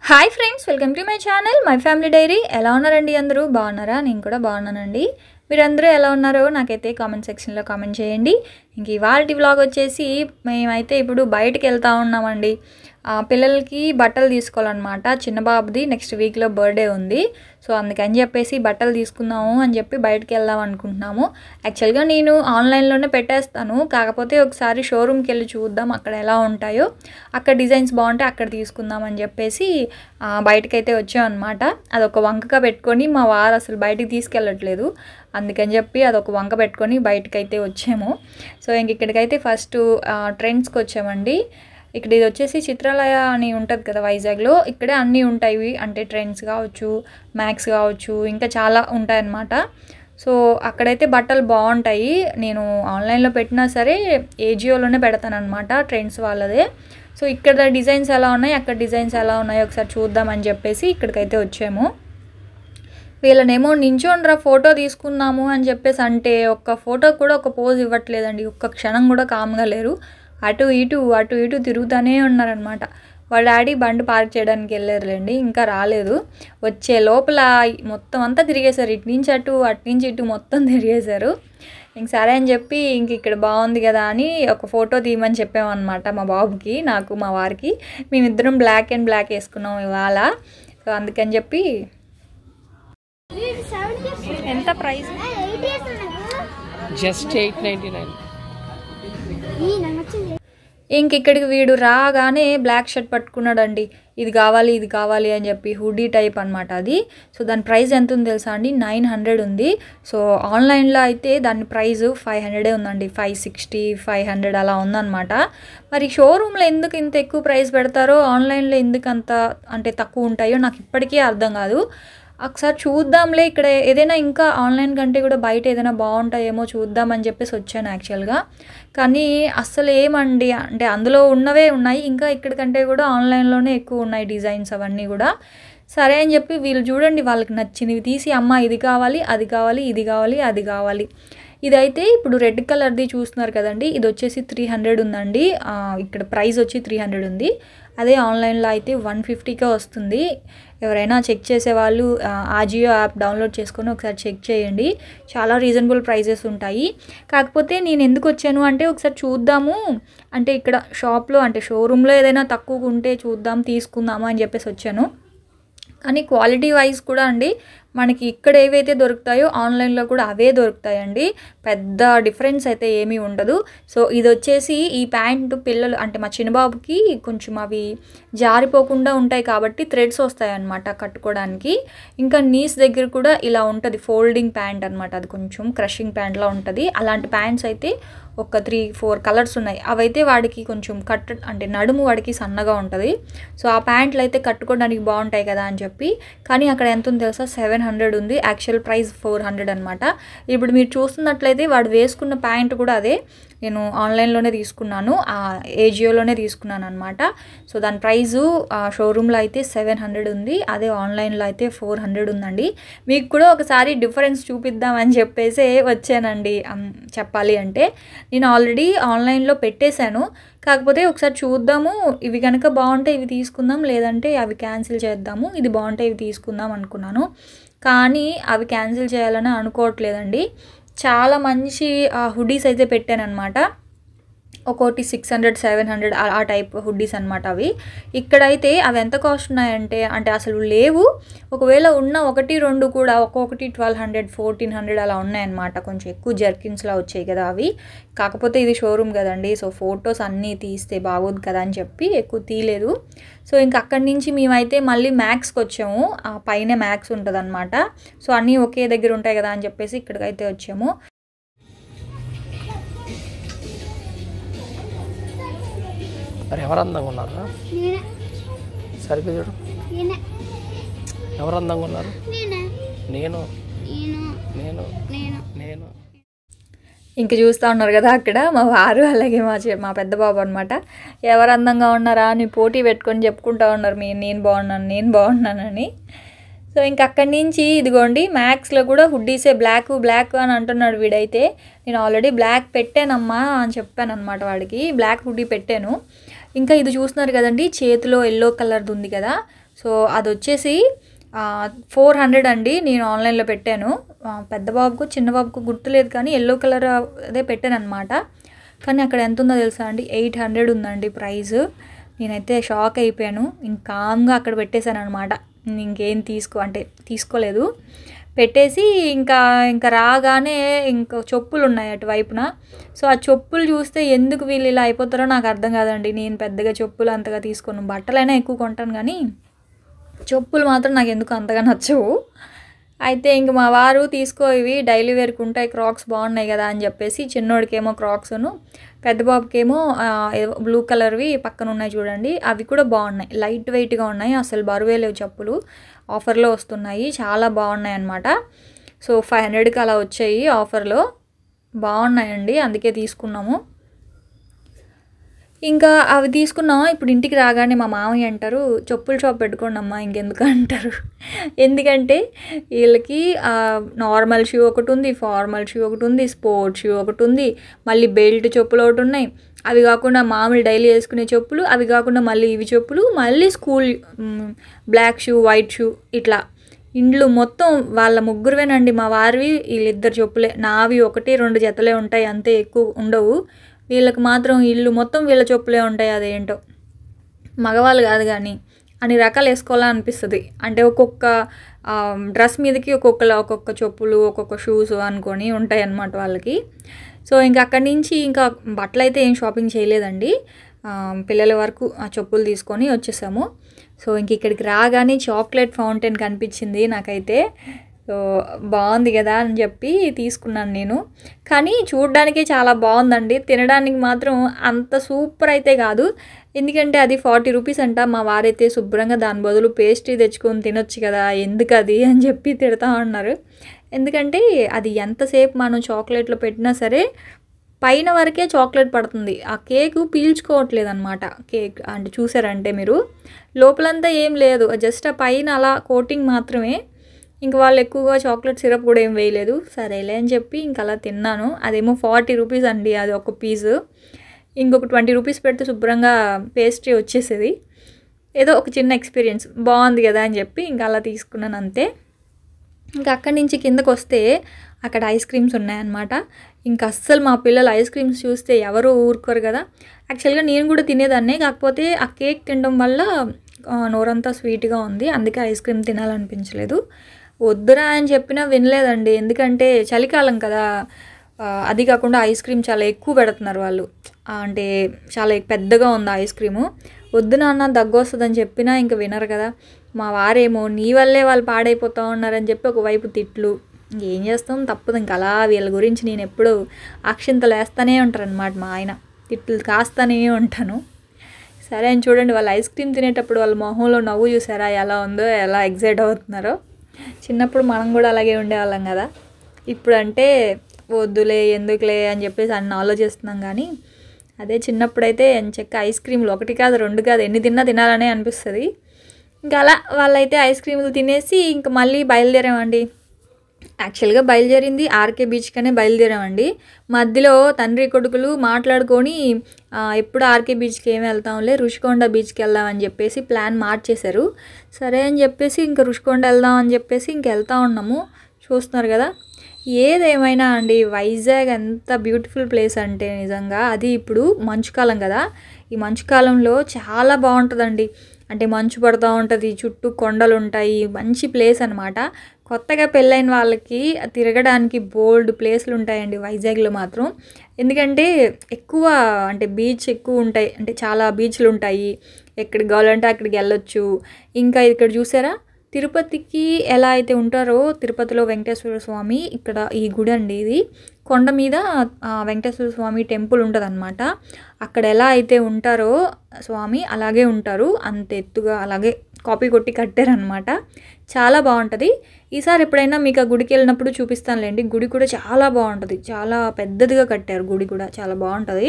Hi friends welcome to my channel my family diary ఎలా ఉన్నారండి అందరూ బాగున్నారా నేను కూడా బాగున్నానండి మీరందరూ ఎలా ఉన్నారో నాకైతే కామెంట్ సెక్షన్లో కామెంట్ చేయండి ఇంక ఇవాళ వ్లాగ్ వచ్చేసి మేమైతే ఇప్పుడు బయటికి వెళ్తా ఉన్నామండి ఆ, పిల్లలకి బట్టలు తీసుకోవాలన్నమాట చిన్న బాబుది నెక్స్ట్ వీక్లో బర్త్డే ఉంది సో అందుకని చెప్పేసి బట్టలు తీసుకుందాము అని చెప్పి బయటికి వెళ్దాం అనుకుంటున్నాము యాక్చువల్గా నేను ఆన్లైన్లోనే పెట్టేస్తాను కాకపోతే ఒకసారి షోరూమ్కి వెళ్ళి చూద్దాం అక్కడ ఎలా ఉంటాయో అక్కడ డిజైన్స్ బాగుంటే అక్కడ తీసుకుందాం అని చెప్పేసి ఆ, బయటకైతే వచ్చామన్నమాట అదొక వంకగా పెట్టుకొని మా వారు అసలు బయటికి తీసుకెళ్ళట్లేదు అందుకని చెప్పి అదొక వంక పెట్టుకొని బయటకైతే వచ్చాము సో ఇంక ఇక్కడికైతే ఫస్ట్ ట్రెండ్స్కి వచ్చామండి ఇక్కడ ఇది వచ్చేసి చిత్రాలయ అని ఉంటుంది కదా వైజాగ్లో ఇక్కడే అన్నీ ఉంటాయి అంటే ట్రెండ్స్ కావచ్చు మ్యాక్స్ కావచ్చు ఇంకా చాలా ఉంటాయన్నమాట సో అక్కడైతే బట్టలు బాగుంటాయి నేను ఆన్లైన్లో పెట్టినా సరే ఏజియోలోనే పెడతాను అనమాట ట్రెండ్స్ వాళ్ళదే సో ఇక్కడ డిజైన్స్ ఎలా ఉన్నాయి అక్కడ డిజైన్స్ ఎలా ఉన్నాయో ఒకసారి చూద్దామని చెప్పేసి ఇక్కడికైతే వచ్చాము వీళ్ళనేమో నించోండ్రా ఫోటో తీసుకుందాము అని చెప్పేసి అంటే ఒక్క ఫోటో కూడా ఒక పోజ్ ఇవ్వట్లేదండి ఒక్క క్షణం కూడా కామ్గా లేరు అటు ఇటు అటు ఇటు తిరుగుతూనే ఉన్నారనమాట వాళ్ళ డాడీ బండి పార్క్ చేయడానికి వెళ్ళారులేండి ఇంకా రాలేదు వచ్చే లోపల మొత్తం అంతా తిరిగేశారు ఇటు నుంచి అటు అటు నుంచి ఇటు మొత్తం తిరిగేశారు ఇంక సరే అని చెప్పి ఇంక ఇక్కడ బాగుంది కదా అని ఒక ఫోటో తీయమని చెప్పామన్నమాట మా బాబుకి నాకు మా వారికి మేమిద్దరం బ్లాక్ అండ్ బ్లాక్ వేసుకున్నాం ఇవాళ సో అందుకని చెప్పి ఎంత price just eight ninety nine ఇంక ఇక్కడికి వీడు రాగానే బ్లాక్ షర్ట్ పట్టుకున్నాడండి ఇది కావాలి ఇది కావాలి అని చెప్పి హుడీ టైప్ అనమాట అది సో దాని ప్రైస్ ఎంత ఉంది తెలుసా అండి నైన్ హండ్రెడ్ ఉంది సో ఆన్లైన్లో అయితే దాని ప్రైస్ ఫైవ్ హండ్రెడే ఉందండి ఫైవ్ సిక్స్టీ ఫైవ్ హండ్రెడ్ అలా ఉందన్నమాట మరి షోరూంలో ఎందుకు ఇంత ఎక్కువ ప్రైస్ పెడతారో ఆన్లైన్లో ఎందుకు అంత అంటే తక్కువ ఉంటాయో నాకు ఇప్పటికీ అర్థం కాదు ఒకసారి చూద్దాంలే ఇక్కడ ఏదైనా ఇంకా ఆన్లైన్ కంటే కూడా బయట ఏదైనా బాగుంటాయేమో చూద్దామని చెప్పేసి వచ్చాను యాక్చువల్గా కానీ అస్సలు ఏమండి అంటే అందులో ఉన్నవే ఉన్నాయి ఇంకా ఇక్కడికంటే కూడా ఆన్లైన్లోనే ఎక్కువ ఉన్నాయి డిజైన్స్ అవన్నీ కూడా సరే అని చెప్పి వీళ్ళు చూడండి వాళ్ళకి నచ్చినవి తీసి అమ్మ ఇది కావాలి అది కావాలి ఇది కావాలి అది కావాలి ఇదైతే ఇప్పుడు రెడ్ కలర్ది చూస్తున్నారు కదండి ఇది వచ్చేసి త్రీ హండ్రెడ్ ఉందండి ఆ, ఇక్కడ ప్రైస్ వచ్చి త్రీ హండ్రెడ్ ఉంది అదే ఆన్లైన్లో అయితే వన్ ఫిఫ్టీకే వస్తుంది ఎవరైనా చెక్ చేసే వాళ్ళు ఆజియో యాప్ డౌన్లోడ్ చేసుకొని ఒకసారి చెక్ చేయండి చాలా రీజనబుల్ ప్రైజెస్ ఉంటాయి కాకపోతే నేను ఎందుకు వచ్చాను అంటే ఒకసారి చూద్దాము అంటే ఇక్కడ షాప్లో అంటే షోరూంలో ఏదైనా తక్కువగా ఉంటే చూద్దాం తీసుకుందాము అని చెప్పేసి వచ్చాను కానీ క్వాలిటీ వైజ్ కూడా అండి మనకి ఇక్కడ ఏవైతే దొరుకుతాయో ఆన్లైన్లో కూడా అవే దొరుకుతాయండి పెద్ద డిఫరెన్స్ అయితే ఏమీ ఉండదు సో ఇది వచ్చేసి ఈ ప్యాంటు పిల్లలు అంటే మా చిన్నబాబుకి కొంచెం అవి జారిపోకుండా ఉంటాయి కాబట్టి థ్రెడ్స్ వస్తాయి అన్నమాట కట్టుకోవడానికి ఇంకా నీస్ దగ్గర కూడా ఇలా ఉంటుంది ఫోల్డింగ్ ప్యాంట్ అనమాట అది కొంచెం క్రషింగ్ ప్యాంట్లా ఉంటుంది అలాంటి ప్యాంట్స్ అయితే ఒక త్రీ ఫోర్ కలర్స్ ఉన్నాయి అవైతే వాడికి కొంచెం కట్ అంటే నడుము వాడికి సన్నగా ఉంటుంది సో ఆ ప్యాంట్లు అయితే కట్టుకోవడానికి బాగుంటాయి కదా అని చెప్పి కానీ అక్కడ ఎంత ఉంది తెలుసా సెవెన్ హండ్రెడ్ ఉంది యాక్చువల్ ప్రైస్ ఫోర్ హండ్రెడ్ అనమాట ఇప్పుడు మీరు చూస్తున్నట్లయితే వాడు వేసుకున్న ప్యాంట్ కూడా అదే నేను ఆన్లైన్లోనే తీసుకున్నాను ఆ ఏజియోలోనే తీసుకున్నాను అనమాట సో దాని ప్రైజు షోరూంలో అయితే సెవెన్ హండ్రెడ్ ఉంది అదే ఆన్లైన్లో అయితే ఫోర్ హండ్రెడ్ ఉందండి మీకు కూడా ఒకసారి డిఫరెన్స్ చూపిద్దామని చెప్పేసి వచ్చానండి అమ్, చెప్పాలి అంటే నేను ఆల్రెడీ ఆన్లైన్లో పెట్టేశాను కాకపోతే ఒకసారి చూద్దాము ఇవి కనుక బాగుంటే ఇవి తీసుకుందాం లేదంటే అవి క్యాన్సిల్ చేద్దాము ఇది బాగుంటే ఇవి తీసుకుందాం అనుకున్నాను కానీ అవి క్యాన్సిల్ చేయాలని అనుకోవట్లేదండి చాలా మంచి హుడీస్ అయితే పెట్టాను అనమాట ఒక్కోటి సిక్స్ హండ్రెడ్ సెవెన్ హండ్రెడ్ ఆ టైప్ హుడ్డీస్ అనమాట అవి ఇక్కడైతే అవి ఎంత కాస్ట్ ఉన్నాయంటే అంటే అసలు లేవు ఒకవేళ ఉన్న ఒకటి రెండు కూడా ఒక్కొక్కటి ట్వెల్వ్ హండ్రెడ్ ఫోర్టీన్ హండ్రెడ్ అలా ఉన్నాయన్నమాట కొంచెం ఎక్కువ జర్కిన్స్లా వచ్చాయి కదా అవి కాకపోతే ఇది షోరూమ్ కదండి సో ఫొటోస్ అన్నీ తీస్తే బాగోదు కదా అని చెప్పి ఎక్కువ తీయలేదు సో ఇంక అక్కడి నుంచి మేమైతే మళ్ళీ మ్యాక్స్కి వచ్చాము ఆ పైన మ్యాక్స్ ఉంటుంది సో అన్నీ ఒకే దగ్గర ఉంటాయి కదా అని చెప్పేసి ఇక్కడికైతే వచ్చాము మరి ఎవరు అందంగా ఉన్నారు నేనే సరిగ్గా చూడు నేనే ఎవరు అందంగా ఉన్నారు నేనే నేను నేను నేను నేను నేను ఇంక చూస్తూ ఉన్నారు కదా అక్కడ మా వారు అలాగే మా చె- మా పెద్ద బాబు అనమాట ఎవరు అందంగా ఉన్నారా అని పోటీ పెట్టుకొని చెప్పుకుంటా ఉన్నారు మీ నేను బాగున్నాను నేను బాగున్నానని సో ఇంక అక్కడి నుంచి ఇదిగోండి మ్యాక్స్లో కూడా హుడ్డీసే బ్లాక్ బ్లాక్ అని అంటున్నాడు వీడైతే నేను ఆల్రెడీ బ్లాక్ పెట్టానమ్మా అని చెప్పాను అనమాట వాడికి బ్లాక్ హుడ్డీ పెట్టాను ఇంకా ఇది చూస్తున్నారు కదండి చేతిలో ఎల్లో కలర్ది ఉంది కదా సో అది వచ్చేసి ఫోర్ హండ్రెడ్ అండి నేను ఆన్లైన్లో పెట్టాను ఆ, పెద్ద బాబుకు చిన్న బాబుకు గుర్తులేదు కానీ ఎల్లో కలర్ అదే పెట్టాను అనమాట కానీ అక్కడ ఎంత ఉందో తెలుసా అండి ఎయిట్ హండ్రెడ్ ఉందండి ప్రైస్ నేనైతే షాక్ అయిపోయాను ఇంకా కామ్గా అక్కడ పెట్టేశాను అనమాట ఇంకేం తీసుకో అంటే తీసుకోలేదు పెట్టేసి ఇంకా ఇంకా రాగానే ఇంకా చెప్పులు ఉన్నాయి అటువైపున సో ఆ చెప్పులు చూస్తే ఎందుకు వీళ్ళు ఇలా అయిపోతారో నాకు అర్థం కాదండి నేను పెద్దగా చెప్పులు అంతగా తీసుకోను బట్టలైనా ఎక్కువ కొంటాను కానీ చెప్పులు మాత్రం నాకు ఎందుకు అంతగా నచ్చవు అయితే ఇంక మా వారు తీసుకో ఇవి డైలీ వేర్కి ఉంటాయి క్రాక్స్ బాగున్నాయి కదా అని చెప్పేసి చిన్నోడికేమో క్రాక్స్ను పెద్ద బాబుకేమో బ్లూ కలర్వి పక్కన ఉన్నాయి చూడండి అవి కూడా బాగున్నాయి లైట్ వెయిట్గా ఉన్నాయి అసలు బరువే లేవు చెప్పులు ఆఫర్లో వస్తున్నాయి చాలా బాగున్నాయి అన్నమాట సో ఫైవ్ హండ్రెడ్కి అలా వచ్చాయి ఆఫర్లో బాగున్నాయండి అందుకే తీసుకున్నాము ఇంకా అవి తీసుకున్నాం ఇప్పుడు ఇంటికి రాగానే మా మామయ్య అంటారు చెప్పుల షాప్ పెట్టుకోండి అమ్మా ఇంకెందుకు అంటారు ఎందుకంటే వీళ్ళకి నార్మల్ షూ ఒకటి ఉంది ఫార్మల్ షూ ఒకటి ఉంది స్పోర్ట్స్ షూ ఒకటి ఉంది మళ్ళీ బెల్ట్ చెప్పులు ఒకటి ఉన్నాయి అవి కాకుండా మామూలు డైలీ వేసుకునే చెప్పులు అవి కాకుండా మళ్ళీ ఇవి చెప్పులు మళ్ళీ school black shoe white shoe ఇట్లా ఇండ్లు మొత్తం వాళ్ళ ముగ్గురువేనండి మా వారివి వీళ్ళిద్దరు చెప్పులే నావి ఒకటి రెండు జతలే ఉంటాయి అంతే ఎక్కువ ఉండవు వీళ్ళకి మాత్రం ఇల్లు మొత్తం వీళ్ళ చెప్పులే ఉంటాయి అదేంటో మగవాళ్ళు కాదు కానీ అన్ని రకాలు వేసుకోవాలని అనిపిస్తుంది అంటే ఒక్కొక్క ఆ, డ్రెస్ మీదకి ఒక్కొక్కలా ఒక్కొక్క చెప్పులు ఒక్కొక్క షూస్ అనుకొని ఉంటాయి అన్నమాట వాళ్ళకి సో ఇంకా అక్కడి నుంచి ఇంకా బట్టలు అయితే ఏం షాపింగ్ చేయలేదండి ఆ, పిల్లల వరకు ఆ చెప్పులు తీసుకొని వచ్చేసాము సో ఇంక ఇక్కడికి రాగానే చాక్లెట్ ఫౌంటైన్ కనిపించింది నాకైతే సో బాగుంది కదా అని చెప్పి తీసుకున్నాను నేను కానీ చూడడానికి చాలా బాగుందండి తినడానికి మాత్రం అంత సూపర్ అయితే కాదు ఎందుకంటే అది ఫార్టీ రూపీస్ అంట మా వారైతే శుభ్రంగా దాని బదులు పేస్ట్రీ తెచ్చుకొని తినొచ్చు కదా ఎందుకు అది అని చెప్పి తిడతా ఉన్నారు ఎందుకంటే అది ఎంతసేపు మనం చాక్లెట్లో పెట్టినా సరే పైన వరకే చాక్లెట్ పడుతుంది ఆ కేక్ పీల్చుకోవట్లేదు అనమాట కేక్ అంటే చూసారంటే మీరు లోపలంతా ఏం లేదు జస్ట్ ఆ పైన అలా కోటింగ్ మాత్రమే ఇంక వాళ్ళు ఎక్కువగా చాక్లెట్ సిరప్ కూడా ఏం వేయలేదు సరేలే అని చెప్పి ఇంక అలా తిన్నాను అదేమో ఫార్టీ రూపీస్ అండి అది ఒక పీసు ఇంకొక ట్వంటీ రూపీస్ పెడితే శుభ్రంగా పేస్ట్రీ వచ్చేసేది ఏదో ఒక చిన్న ఎక్స్పీరియన్స్ బాగుంది కదా అని చెప్పి ఇంకా అలా తీసుకున్నాను అంతే ఇంకా అక్కడి నుంచి కిందకు వస్తే అక్కడ ఐస్ క్రీమ్స్ ఉన్నాయన్నమాట ఇంకా అస్సలు మా పిల్లలు ఐస్ క్రీమ్స్ చూస్తే ఎవరు ఊరుకోరు కదా యాక్చువల్గా నేను కూడా తినేదాన్నే కాకపోతే ఆ కేక్ తినడం వల్ల ఆ, నోరంతా స్వీట్గా ఉంది అందుకే ఐస్ క్రీమ్ తినాలనిపించలేదు వద్దురా అని చెప్పినా వినలేదండి ఎందుకంటే చలికాలం కదా ఆ, అది కాకుండా ఐస్ క్రీమ్ చాలా ఎక్కువ పెడుతున్నారు వాళ్ళు ఆ, అంటే చాలా పెద్దగా ఉంది ఐస్ క్రీము వద్దు నాన్న దగ్గు వస్తుందని చెప్పినా ఇంకా వినరు కదా మా వారేమో నీ వల్లే వాళ్ళు పాడైపోతా ఉన్నారని చెప్పి ఒకవైపు తిట్లు ఏం చేస్తాం తప్పదు ఇంకా అలా వీళ్ళ గురించి నేను ఎప్పుడు అక్షింతలు వేస్తూనే ఉంటారనమాట మా ఆయన తిట్లు కాస్తూనే ఉంటాను సరే అని చూడండి వాళ్ళు ఐస్ క్రీమ్ తినేటప్పుడు వాళ్ళ మొహంలో నవ్వు చూసారా ఎలా ఉందో ఎలా ఎగ్జైట్ అవుతున్నారో చిన్నప్పుడు మనం కూడా అలాగే ఉండేవాళ్ళం కదా ఇప్పుడు అంటే వద్దులే ఎందుకులే అని చెప్పేసి అన్ని ఆలోచిస్తున్నాం కానీ అదే చిన్నప్పుడైతే ఎంచక్క ఐస్ క్రీమ్లు ఒకటి కాదు రెండు కాదు ఎన్ని తిన్నా తినాలనే అనిపిస్తుంది ఇంకా అలా వాళ్ళైతే ఐస్ క్రీములు తినేసి ఇంక మళ్ళీ బయలుదేరామండి యాక్చువల్గా బయలుదేరింది ఆర్కే బీచ్కనే బయలుదేరామండి మధ్యలో తండ్రి కొడుకులు మాట్లాడుకొని ఆ, ఎప్పుడు ఆర్కే బీచ్కి ఏమి వెళ్తాంలే రుషికొండ బీచ్కి వెళ్దామని చెప్పేసి ప్లాన్ మార్చేశారు సరే అని చెప్పేసి ఇంకా రుషికొండ వెళ్దాం అని చెప్పేసి ఇంక వెళ్తా ఉన్నాము చూస్తున్నారు కదా ఏదేమైనా అండి వైజాగ్ ఎంత బ్యూటిఫుల్ ప్లేస్ అంటే నిజంగా అది ఇప్పుడు మంచుకాలం కదా ఈ మంచుకాలంలో చాలా బాగుంటుందండి అంటే మంచు పడుతూ ఉంటుంది చుట్టూ కొండలు ఉంటాయి మంచి ప్లేస్ అనమాట కొత్తగా పెళ్ళైన వాళ్ళకి తిరగడానికి బోల్డ్ ప్లేస్లు ఉంటాయండి వైజాగ్లో మాత్రం ఎందుకంటే ఎక్కువ అంటే బీచ్ ఎక్కువ ఉంటాయి అంటే చాలా బీచ్లు ఉంటాయి ఎక్కడికి కావాలంటే అక్కడికి వెళ్ళొచ్చు ఇంకా ఇక్కడ చూసారా తిరుపతికి ఎలా అయితే ఉంటారో తిరుపతిలో వెంకటేశ్వర స్వామి ఇక్కడ ఈ గుడి అండి ఇది కొండ మీద ఆ, వెంకటేశ్వర స్వామి టెంపుల్ ఉంటుంది అక్కడ ఎలా అయితే ఉంటారో స్వామి అలాగే ఉంటారు అంత ఎత్తుగా అలాగే కాపీ కొట్టి కట్టారనమాట చాలా బాగుంటుంది ఈసారి ఎప్పుడైనా మీకు ఆ గుడికి వెళ్ళినప్పుడు చూపిస్తానులేండి గుడి కూడా చాలా బాగుంటుంది చాలా పెద్దదిగా కట్టారు గుడి కూడా చాలా బాగుంటుంది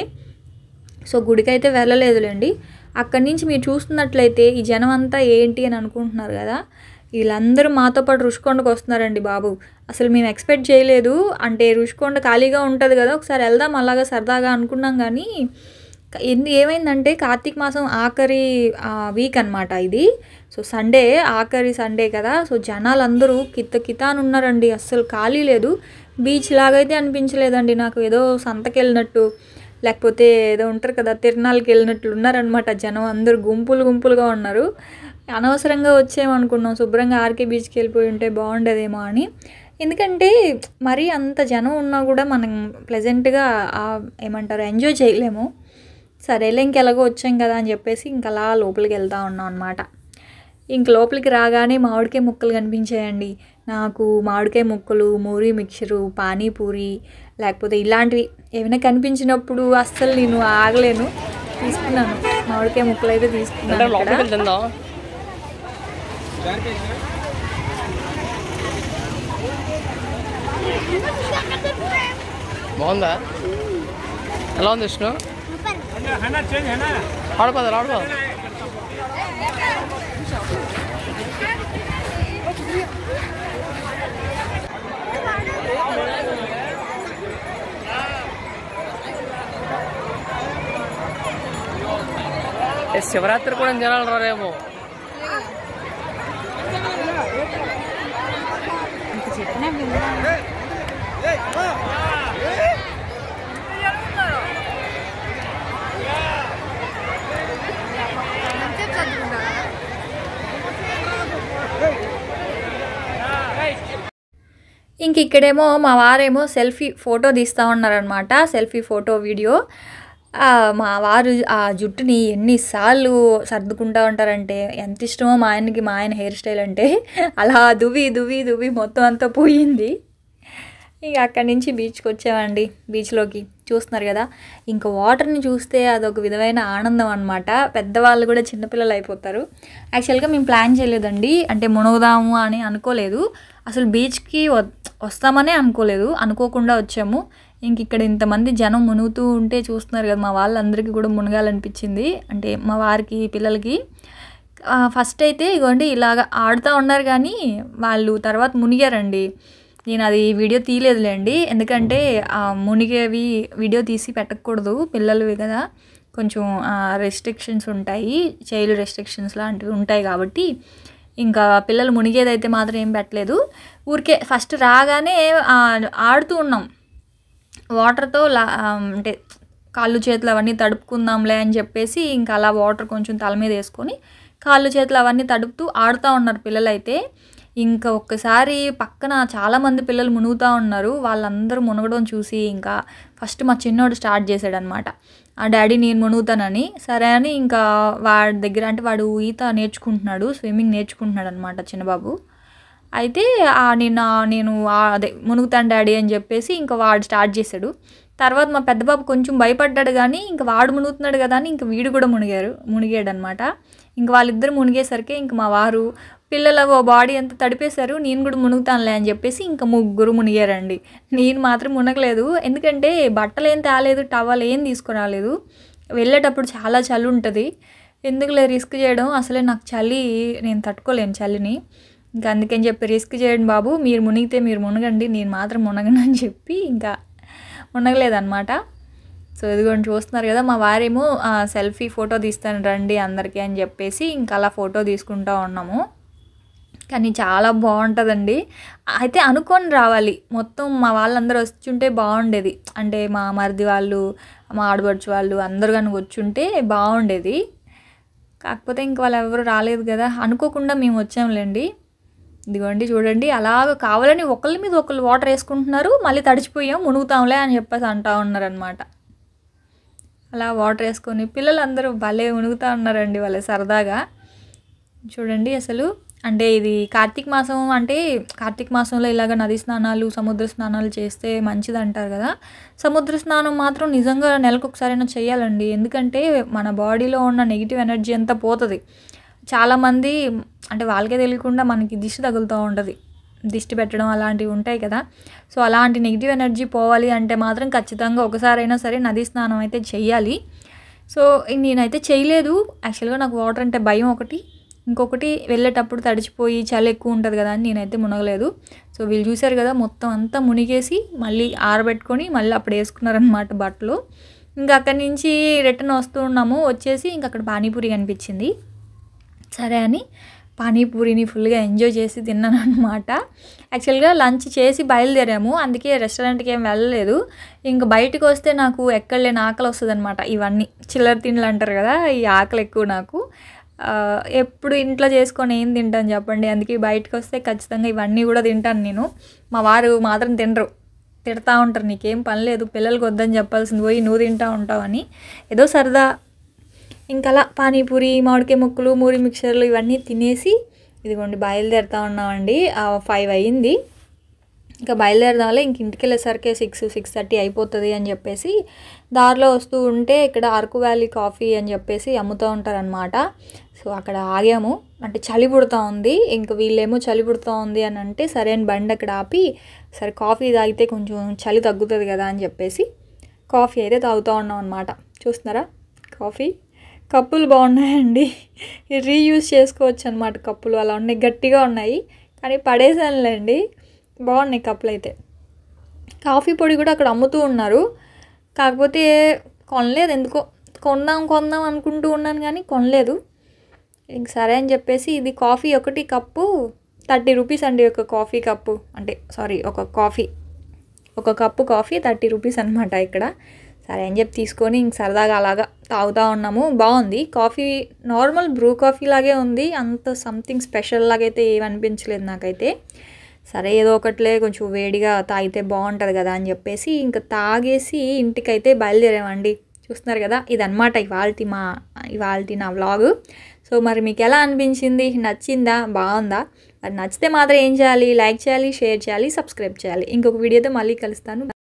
సో గుడికి అయితే వెళ్ళలేదులేండి అక్కడి నుంచి మీరు చూస్తున్నట్లయితే ఈ జనం అంతా ఏంటి అని అనుకుంటున్నారు కదా వీళ్ళందరూ మాతో పాటు రుషికొండకు వస్తున్నారండి బాబు అసలు మేము ఎక్స్పెక్ట్ చేయలేదు అంటే రుషికొండ ఖాళీగా ఉంటుంది కదా ఒకసారి వెళ్దాం అలాగా సరదాగా అనుకున్నాం కానీ ఎందు ఏమైందంటే కార్తీక మాసం ఆఖరి వీక్ అనమాట ఇది సో సండే ఆఖరి సండే కదా సో జనాలు అందరూ కిత్త కితాన్ ఉన్నారండి అస్సలు ఖాళీ లేదు బీచ్ లాగైతే అనిపించలేదండి నాకు ఏదో సంతకి వెళ్ళినట్టు లేకపోతే ఏదో ఉంటారు కదా తిరణాలకి వెళ్ళినట్లు ఉన్నారనమాట జనం అందరూ గుంపులు గుంపులుగా ఉన్నారు అనవసరంగా వచ్చేమనుకున్నాం శుభ్రంగా ఆర్కే బీచ్కి వెళ్ళిపోయి ఉంటే బాగుండేదేమో అని ఎందుకంటే మరీ అంత జనం ఉన్నా కూడా మనం ప్లెజెంట్గా ఏమంటారు ఎంజాయ్ చేయలేము సరేలే ఇంకెలాగో వచ్చాం కదా అని చెప్పేసి ఇంక అలా లోపలికి వెళ్తా ఉన్నాం అనమాట ఇంక లోపలికి రాగానే మామిడికాయ ముక్కలు కనిపించాయండి నాకు మామిడికాయ ముక్కలు మూరి మిక్చరు పానీపూరి లేకపోతే ఇలాంటివి ఏమైనా కనిపించినప్పుడు అస్సలు నేను ఆగలేను తీసుకున్నాను మామిడికాయ ముక్కలు అయితే అంటే తీసుకున్నాను లోపలికి ఇక్కడ. వెళ్ళి తిందాం బాగుందా ఎలా ఉంది విష్ణు ఆడుకోదు ఆడుకోదు ఏ శివరాత్రి కూడా జనాలు రారేమో ఇంక ఇక్కడేమో మా వారేమో సెల్ఫీ ఫోటో తీస్తూ ఉన్నారనమాట సెల్ఫీ ఫోటో వీడియో ఆ, మా వారు ఆ జుట్టుని ఎన్నిసార్లు సర్దుకుంటా ఉంటారంటే ఎంత ఇష్టమో మా ఆయనకి మా ఆయన హెయిర్ స్టైల్ అంటే అలా దువ్వి దువ్వి దువ్వి మొత్తం అంతా పోయింది ఇక అక్కడి నుంచి బీచ్కి వచ్చామండి బీచ్లోకి చూస్తున్నారు కదా ఇంకా వాటర్ని చూస్తే అదొక విధమైన ఆనందం అనమాట పెద్దవాళ్ళు కూడా చిన్నపిల్లలు అయిపోతారు యాక్చువల్గా మేము ప్లాన్ చేయలేదండి అంటే మునుగుదాము అని అనుకోలేదు అసలు బీచ్కి వ- వస్తామనే అనుకోలేదు అనుకోకుండా వచ్చాము ఇంక ఇక్కడ ఇంతమంది జనం మునుగుతూ ఉంటే చూస్తున్నారు కదా మా వాళ్ళందరికీ కూడా మునగాలనిపించింది అంటే మా వారికి పిల్లలకి ఆ, ఫస్ట్ అయితే ఇగోండి ఇలాగ ఆడుతూ ఉన్నారు కానీ వాళ్ళు తర్వాత మునిగారండి నేను అది వీడియో తీయలేదులేండి ఎందుకంటే ఆ మునిగేవి వీడియో తీసి పెట్టకూడదు పిల్లలవి కదా కొంచెం రెస్ట్రిక్షన్స్ ఉంటాయి చైల్డ్ రెస్ట్రిక్షన్స్ లాంటివి ఉంటాయి కాబట్టి ఇంకా పిల్లలు మునిగేదైతే మాత్రం ఏం పెట్టలేదు ఊరికే ఫస్ట్ రాగానే ఆ, ఆడుతూ ఉన్నాం వాటర్తో లా అంటే కాళ్ళు చేతులు అవన్నీ తడుపుకుందాంలే అని చెప్పేసి ఇంకా అలా వాటర్ కొంచెం తల మీద వేసుకొని కాళ్ళు చేతులు అవన్నీ తడుపుతూ ఆడుతూ ఉన్నారు పిల్లలైతే ఇంకా ఒక్కసారి పక్కన చాలామంది పిల్లలు మునుగుతూ ఉన్నారు వాళ్ళందరూ మునగడం చూసి ఇంకా ఫస్ట్ మా చిన్నోడు స్టార్ట్ చేశాడనమాట ఆ డాడీ నేను మునుగుతానని సరే అని ఇంకా వాడి దగ్గర అంటే వాడు ఈత నేర్చుకుంటున్నాడు స్విమ్మింగ్ నేర్చుకుంటున్నాడు అనమాట చిన్నబాబు అయితే ఆ నిన్న నేను ఆ- అదే మునుగుతాను డాడీ అని చెప్పేసి ఇంకా వాడు స్టార్ట్ చేశాడు తర్వాత మా పెద్ద బాబు కొంచెం భయపడ్డాడు కానీ ఇంకా వాడు మునుగుతున్నాడు కదా అని ఇంకా వీడు కూడా మునిగారు మునిగాడు అనమాట ఇంక వాళ్ళిద్దరు మునిగేసరికి ఇంక మా వారు పిల్లల బాడీ అంతా తడిపేశారు నేను కూడా మునుగుతానులే అని చెప్పేసి ఇంకా ముగ్గురు మునిగారండి నేను మాత్రం మునగలేదు ఎందుకంటే బట్టలు ఏం తేలేదు టవల్ ఏం తీసుకురాలేదు వెళ్ళేటప్పుడు చాలా చలి ఉంటుంది ఎందుకులే రిస్క్ చేయడం అసలే నాకు చలి నేను తట్టుకోలేను చలిని ఇంకా అందుకని చెప్పి రిస్క్ చేయండి బాబు మీరు మునిగితే మీరు మునగండి నేను మాత్రం మునగను అని చెప్పి ఇంకా మునగలేదన్నమాట సో ఇదిగోండి చూస్తున్నారు కదా మా వారేమో సెల్ఫీ ఫోటో తీస్తాను రండి అందరికీ అని చెప్పేసి ఇంకా అలా ఫోటో తీసుకుంటా ఉన్నాము కానీ చాలా బాగుంటుందండి అయితే అనుకొని రావాలి మొత్తం మా వాళ్ళందరూ వచ్చుంటే బాగుండేది అంటే మా మరిది వాళ్ళు మా ఆడబడుచు వాళ్ళు అందరూ కనుక వచ్చుంటే బాగుండేది కాకపోతే ఇంక వాళ్ళు ఎవరు రాలేదు కదా అనుకోకుండా మేము వచ్చాంలేండి ఇదిగోండి చూడండి అలాగ కావాలని ఒకళ్ళ మీద ఒకళ్ళు వాటర్ వేసుకుంటున్నారు మళ్ళీ తడిచిపోయాం మునుగుతాంలే అని చెప్పేసి అంటా ఉన్నారనమాట అలా వాటర్ వేసుకొని పిల్లలందరూ భలే మునుగుతూ ఉన్నారండి వాళ్ళ సరదాగా చూడండి అసలు అంటే ఇది కార్తీక మాసం అంటే కార్తీక మాసంలో ఇలాగ నది స్నానాలు సముద్ర స్నానాలు చేస్తే మంచిది అంటారు కదా సముద్ర స్నానం మాత్రం నిజంగా నెలకు ఒకసారైనా చేయాలండి ఎందుకంటే మన బాడీలో ఉన్న నెగిటివ్ ఎనర్జీ అంతా పోతుంది చాలామంది అంటే వాళ్ళకే తెలియకుండా మనకి దిష్టి తగులుతూ ఉంటుంది దిష్టి పెట్టడం అలాంటివి ఉంటాయి కదా సో అలాంటి నెగిటివ్ ఎనర్జీ పోవాలి అంటే మాత్రం ఖచ్చితంగా ఒకసారైనా సరే నది స్నానం అయితే చెయ్యాలి సో నేనైతే చేయలేదు యాక్చువల్గా నాకు వాటర్ అంటే భయం ఒకటి ఇంకొకటి వెళ్ళేటప్పుడు తడిచిపోయి చలి ఎక్కువ ఉంటుంది కదా అని నేనైతే మునగలేదు సో వీళ్ళు చూశారు కదా మొత్తం అంతా మునిగేసి మళ్ళీ ఆరబెట్టుకొని మళ్ళీ అప్పుడు వేసుకున్నారనమాట బట్టలు ఇంకా అక్కడి నుంచి రిటర్న్ వస్తూ ఉన్నాము వచ్చేసి ఇంక అక్కడ పానీపూరి కనిపించింది సరే అని పానీపూరిని ఫుల్గా ఎంజాయ్ చేసి తిన్నాను అనమాట యాక్చువల్గా లంచ్ చేసి బయలుదేరాము అందుకే రెస్టారెంట్కి ఏం వెళ్ళలేదు ఇంక బయటకు వస్తే నాకు ఎక్కడ లేని ఆకలి వస్తుంది అనమాట ఇవన్నీ చిల్లర తిండ్లు అంటారు కదా ఈ ఆకలి ఎక్కువ నాకు ఆ, ఎప్పుడు ఇంట్లో చేసుకొని ఏం తింటాను చెప్పండి అందుకే బయటకు వస్తే ఖచ్చితంగా ఇవన్నీ కూడా తింటాను నేను మా వారు మాత్రం తినరు తిడతా ఉంటారు నీకేం పని లేదు పిల్లలకి వద్దని చెప్పాల్సింది పోయి నువ్వు తింటా ఉంటావు అని ఏదో సరదా ఇంకలా పానీపూరి మామిడికాయ ముక్కలు మూరి మిక్చర్లు ఇవన్నీ తినేసి ఇదిగోండి బయలుదేరుతా ఉన్నామండి ఫైవ్ అయ్యింది ఇంకా బయలుదేరదాంలే ఇంక ఇంటికి వెళ్ళేసరికి సిక్స్ సిక్స్ థర్టీ అయిపోతుంది అని చెప్పేసి దారిలో వస్తూ ఉంటే ఇక్కడ అరకు వ్యాలీ కాఫీ అని చెప్పేసి అమ్ముతూ ఉంటారనమాట సో అక్కడ ఆగాము అంటే చలి పుడుతూ ఉంది ఇంకా వీళ్ళేమో చలి పుడుతూ ఉంది అని అంటే సరే అని బండి అక్కడ ఆపి సరే కాఫీ తాగితే కొంచెం చలి తగ్గుతుంది కదా అని చెప్పేసి కాఫీ అయితే తాగుతూ ఉన్నాం అనమాట చూస్తున్నారా కాఫీ కప్పులు బాగున్నాయండి రీయూజ్ చేసుకోవచ్చు అనమాట కప్పులు అలా ఉన్నాయి గట్టిగా ఉన్నాయి కానీ పడేసానులేండి బాగున్నాయి కప్పులు అయితే కాఫీ పొడి కూడా అక్కడ అమ్ముతూ ఉన్నారు కాకపోతే కొనలేదు ఎందుకో కొందాం కొందాం అనుకుంటూ ఉన్నాను కానీ కొనలేదు ఇంక సరే అని చెప్పేసి ఇది కాఫీ ఒకటి కప్పు థర్టీ రూపీస్ అండి ఒక కాఫీ కప్పు అంటే సారీ ఒక కాఫీ ఒక కప్పు కాఫీ థర్టీ రూపీస్ అనమాట ఇక్కడ సరే అని చెప్పి తీసుకొని ఇంక సరదాగా అలాగా తాగుతూ ఉన్నాము బాగుంది కాఫీ నార్మల్ బ్రూ కాఫీ లాగే ఉంది అంత సంథింగ్ స్పెషల్ లాగైతే ఏమనిపించలేదు నాకైతే సరే ఏదో ఒకటిలే కొంచెం వేడిగా తాగితే బాగుంటుంది కదా అని చెప్పేసి ఇంకా తాగేసి ఇంటికైతే బయలుదేరామండి చూస్తున్నారు కదా ఇదన్నమాట ఇవాళ మా ఇవాళ నా వ్లాగ్ సో మరి మీకు ఎలా అనిపించింది నచ్చిందా బాగుందా మరి నచ్చితే మాత్రం ఏం చేయాలి లైక్ చేయాలి షేర్ చేయాలి సబ్స్క్రైబ్ చేయాలి ఇంకొక వీడియోతో మళ్ళీ కలుస్తాను